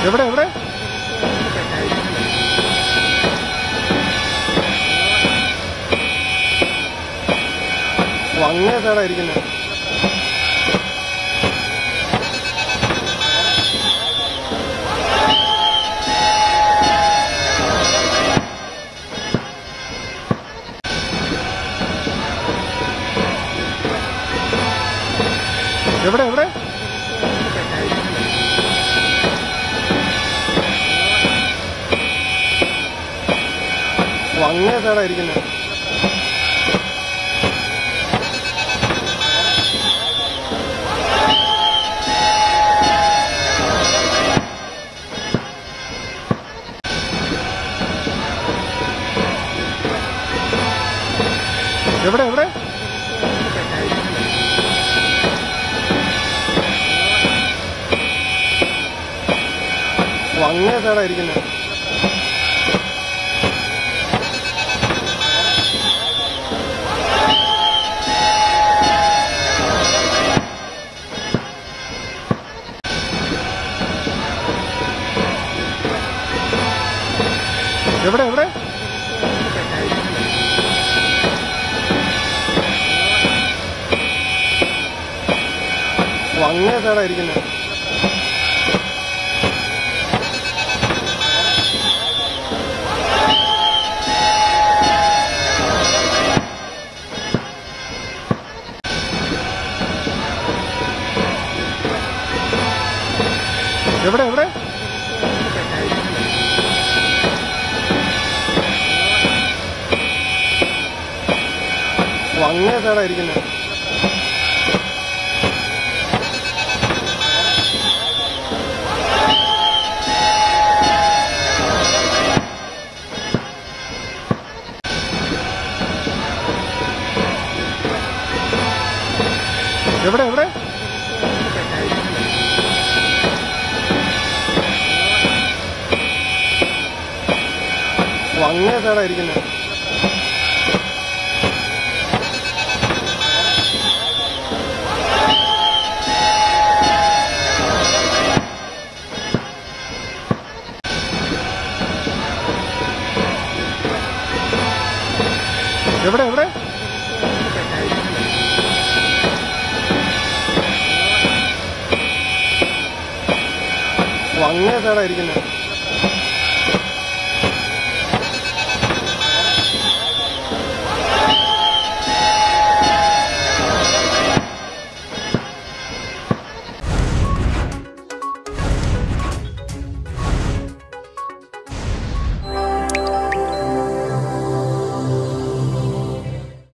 എവിടെ എവിടെ ഓ, അങ്ങേ സൈഡാ ഇരിക്കുന്നത് എവിടെ എവിടെ ഓ, അങ്ങേ സൈഡാ ഇരിക്കുന്നത് എവിടെ എവിടെ ഓ, അങ്ങേ സൈഡാ ഇരിക്കുന്നത് എവിടെ എവിടെ ഓ, അങ്ങേ സൈഡാ ഇരിക്കുന്നത് എവിടെ എവിടെ ഓ, അങ്ങേ സൈഡാ ഇരിക്കുന്നത് എവിടെ എവിടെ ഓ, അങ്ങേ സൈഡാ ഇരിക്കുന്നത് എവിടെ എവിടെ ഓ, അങ്ങേ സൈഡാ ഇരിക്കുന്നത്